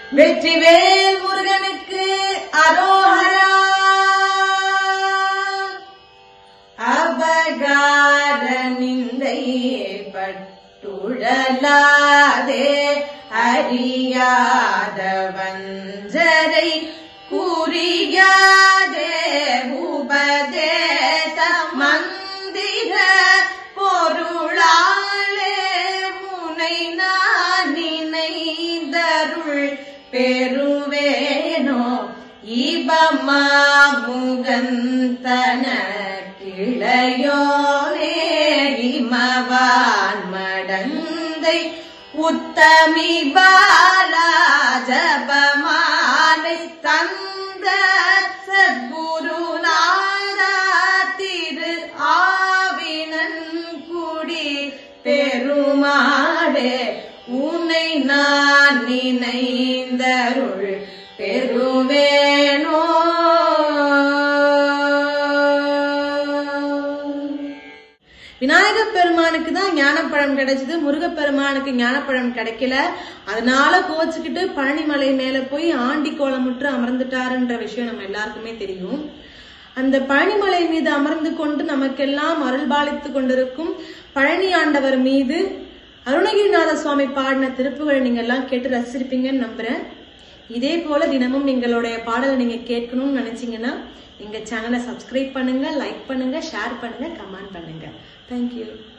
வெற்றிவேல் முருகனுக்கு அரோஹரா அபகார நிந்தை பட்டுழலாதே அறியாத வஞ்சரை குறியாதே உபதேச மந்திர பொருளாலே முனை நான் நினைந்தருள் பெறுவேனோ இபமா முகந்தன கிளையோனே இமவான் மடந்தை உத்தமி பாலா ஜபமாலை தந்த சத்குருநாதா திரு ஆவினன் குடி பெருமாடே உன்னை நான் நினைந்தருள் பெறுவேனோ விநாயக பெருமானுக்கு தான் ஞானப்பழம் கிடைச்சது முருகப்பெருமானுக்கு ஞானப்பழம் கிடைக்கல அதனால கோச்சுக்கிட்டு பழனிமலை மேல போய் ஆண்டி கோலமுற்று அமர்ந்துட்டாருன்ற விஷயம் நம்ம எல்லாருக்குமே தெரியும் அந்த பழனிமலை மீது அமர்ந்து கொண்டு நமக்கெல்லாம் அருள்பாலித்து கொண்டிருக்கும் பழனி ஆண்டவர் மீது அருணகிரிநாத சுவாமி பாடின திருப்புகளை நீங்க எல்லாம் கேட்டு ரசிச்சிருப்பீங்கன்னு நம்புறேன் இதே போல தினமும் எங்களுடைய பாடலை நீங்க கேட்கணும்னு நினைச்சீங்கன்னா எங்க சேனலை சப்ஸ்கிரைப் பண்ணுங்க லைக் பண்ணுங்க ஷேர் பண்ணுங்க கமெண்ட் பண்ணுங்க தேங்க்யூ